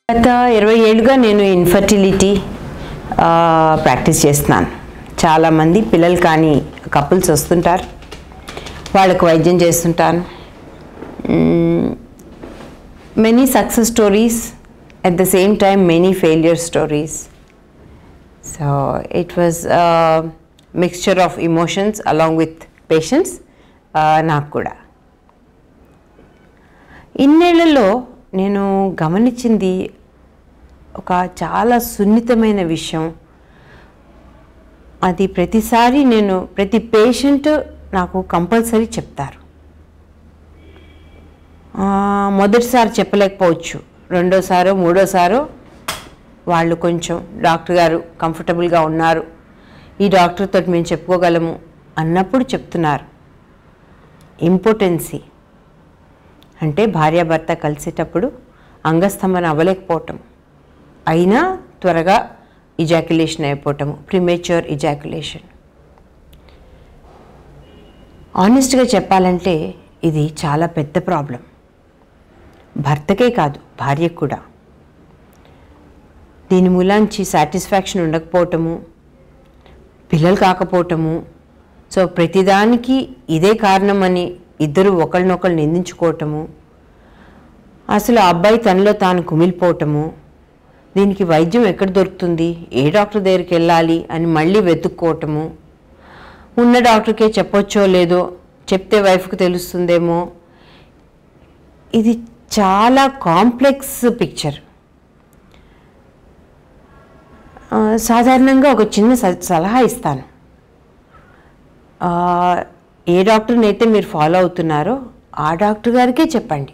గత ఇరవై ఏళ్ళుగా నేను ఇన్ఫర్టిలిటీ ప్రాక్టీస్ చేస్తున్నాను చాలామంది పిల్లలు కానీ కపుల్స్ వస్తుంటారు వాళ్ళకు వైద్యం చేస్తుంటాను many success stories at the same time many failure stories so it was mixture of emotions along with patients నాకు కూడా ఇన్నేళ్లలో నేను గమనించింది ఒక చాలా సున్నితమైన విషయం అది ప్రతిసారి నేను ప్రతి పేషెంట్ నాకు కంపల్సరీ చెప్తారు ఆ, మొదటిసారి చెప్పలేకపోవచ్చు రెండోసారో మూడోసారో వాళ్ళు కొంచెం డాక్టర్ గారు కంఫర్టబుల్గా ఉన్నారు ఈ డాక్టర్ తోటి మేము చెప్పుకోగలము అన్నప్పుడు చెప్తున్నారు ఇంపార్టెన్సీ అంటే భార్యాభర్త కలిసేటప్పుడు అంగస్తంభన అవ్వలేకపోవటం అయినా త్వరగా ఇజాక్యులేషన్ అయిపోవటము ప్రిమేచ్యూర్ ఇజాక్యులేషన్ ఆనెస్ట్గా చెప్పాలంటే ఇది చాలా పెద్ద ప్రాబ్లం భర్తకే కాదు భార్యకు కూడా దీని మూలాంచి సాటిస్ఫాక్షన్ ఉండకపోవటము పిల్లలు కాకపోవటము సో ప్రతిదానికి ఇదే కారణమని ఇద్దరు ఒకరినొకరు నిందించుకోవటము అసలు ఆ అబ్బాయి తనలో తాను కుమిలిపోవటము దీనికి వైద్యం ఎక్కడ దొరుకుతుంది ఏ డాక్టర్ దగ్గరికి వెళ్ళాలి అని మళ్ళీ వెతుక్కోవటము ఉన్న డాక్టర్కే చెప్పొచ్చో లేదో చెప్తే వైఫ్కి తెలుస్తుందేమో ఇది చాలా కాంప్లెక్స్ పిక్చర్ ఆ, సాధారణంగా ఒక చిన్న స- సలహా ఇస్తాను ఆ, ఏ డాక్టర్ని అయితే మీరు ఫాలో అవుతున్నారో ఆ డాక్టర్ గారికే చెప్పండి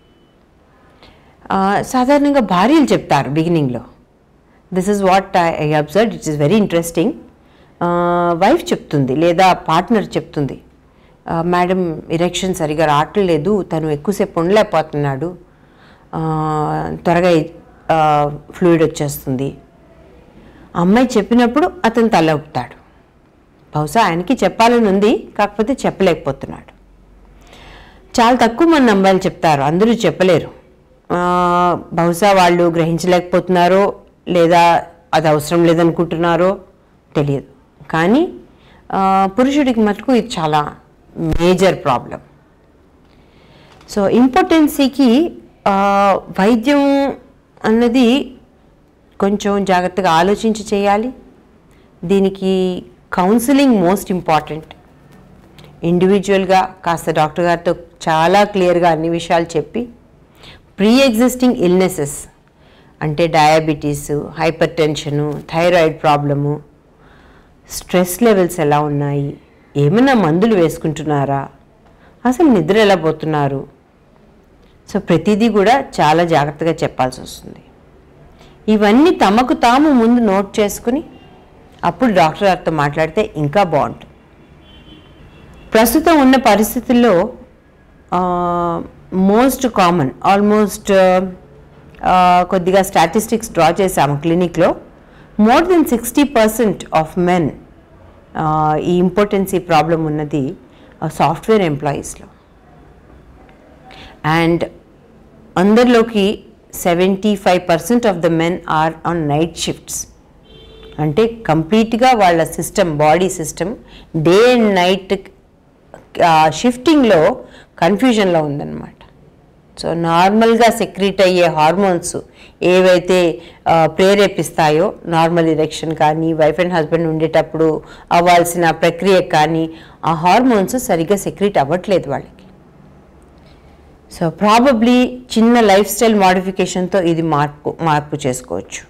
ఆ, సాధారణంగా భార్యలు చెప్తారు బిగినింగ్లో this is what I observe it is very interesting wife చెప్తుంది లేదా పార్ట్నర్ చెప్తుంది మేడం ఇరెక్షన్ సరిగా రావట్లేదు తను ఎక్కువసేపు ఉండలేకపోతున్నాడు ఆ, త్వరగా ఫ్లూయిడ్ వచ్చేస్తుంది అమ్మాయి చెప్పినప్పుడు అతను తల ఊపుతాడు బహుశా ఆయనకి చెప్పాలని ఉంది కాకపోతే చెప్పలేకపోతున్నాడు చాలా తక్కువ మంది అమ్మాయిలు చెప్తారు అందరూ చెప్పలేరు ఆ, బహుశా వాళ్ళు గ్రహించలేకపోతున్నారో లేదా అది అవసరం లేదనుకుంటున్నారో తెలియదు కానీ ఆ, పురుషుడికి మటుకు ఇది చాలా మేజర్ ప్రాబ్లం సో ఇంపార్టెన్సీకి ఆ, వైద్యం అన్నది కొంచెం జాగ్రత్తగా ఆలోచించి చేయాలి దీనికి కౌన్సిలింగ్ మోస్ట్ ఇంపార్టెంట్ ఇండివిజువల్గా కాస్త డాక్టర్ గారితో చాలా క్లియర్గా అన్ని విషయాలు చెప్పి ప్రీ ఎగ్జిస్టింగ్ ఇల్నెసెస్ అంటే diabetes hypertension thyroid problem stress levels ఎలా ఉన్నాయి ఏమైనా మందులు వేసుకుంటున్నారా అసలు నిద్ర ఎలా పోతున్నారు సో ప్రతిదీ కూడా చాలా జాగ్రత్తగా చెప్పాల్సి వస్తుంది ఇవన్నీ తమకు తాము ముందు నోట్ చేసుకుని అప్పుడు డాక్టర్ గారితో మాట్లాడితే ఇంకా బాగుంటుంది ప్రస్తుతం ఉన్న పరిస్థితుల్లో మోస్ట్ కామన్ ఆల్మోస్ట్ కొద్దిగా స్టాటిస్టిక్స్ డ్రా చేశాము క్లినిక్లో more than sixty percent of men ఈ ఇంపార్టెన్సీ ప్రాబ్లం ఉన్నది సాఫ్ట్వేర్ ఎంప్లాయీస్లో అండ్ అందరిలోకి seventy five percent of the men are on night shifts అంటే కంప్లీట్గా వాళ్ళ system body system day and night షిఫ్టింగ్లో కన్ఫ్యూజన్లో ఉందన్నమాట సో నార్మల్గా సెక్రీట్ అయ్యే హార్మోన్స్ ఏవైతే ఆ, ప్రేరేపిస్తాయో నార్మల్ ఇరెక్షన్ కానీ వైఫ్ అండ్ హస్బెండ్ ఉండేటప్పుడు అవ్వాల్సిన ప్రక్రియ కానీ ఆ హార్మోన్స్ సరిగ్గా సెక్రీట్ అవ్వట్లేదు వాళ్ళకి సో ప్రాబబ్లీ చిన్న లైఫ్ స్టైల్ మాడిఫికేషన్తో ఇది మార్పు మార్పు చేసుకోవచ్చు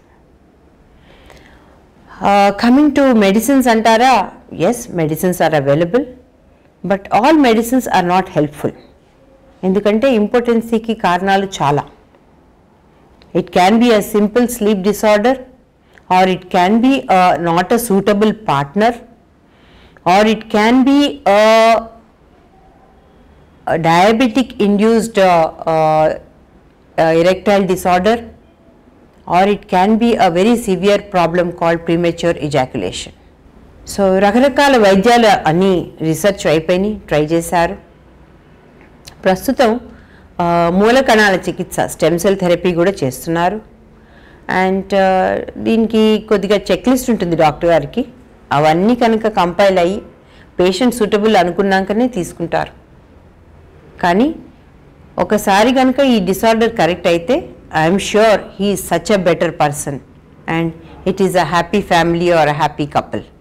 కమింగ్ టు మెడిసిన్స్ అంటారా yes medicines are available but all medicines are not helpful ఎందుకంటే ఇంపార్టెన్సీకి కారణాలు చాలా it can be a simple sleep disorder or it can be not a suitable partner or it can be diabetic induced uh, uh, uh, erectile disorder or it can be a very severe problem called premature ejaculation. So రకరకాల వైద్యాలు అన్నీ research అయిపోయినాయి try చేశారు ప్రస్తుతం ఆ, మూల కణాల చికిత్స స్టెమ్ సెల్ థెరపీ కూడా చేస్తున్నారు అండ్ దీనికి కొద్దిగా చెక్ లిస్ట్ ఉంటుంది డాక్టర్ గారికి అవన్నీ కనుక కంపైల్ అయ్యి పేషెంట్ సూటబుల్ అనుకున్నాకనే తీసుకుంటారు కానీ ఒకసారి కనుక ఈ డిసార్డర్ కరెక్ట్ అయితే I'm sure he such a better person and it is a happy family or a happy couple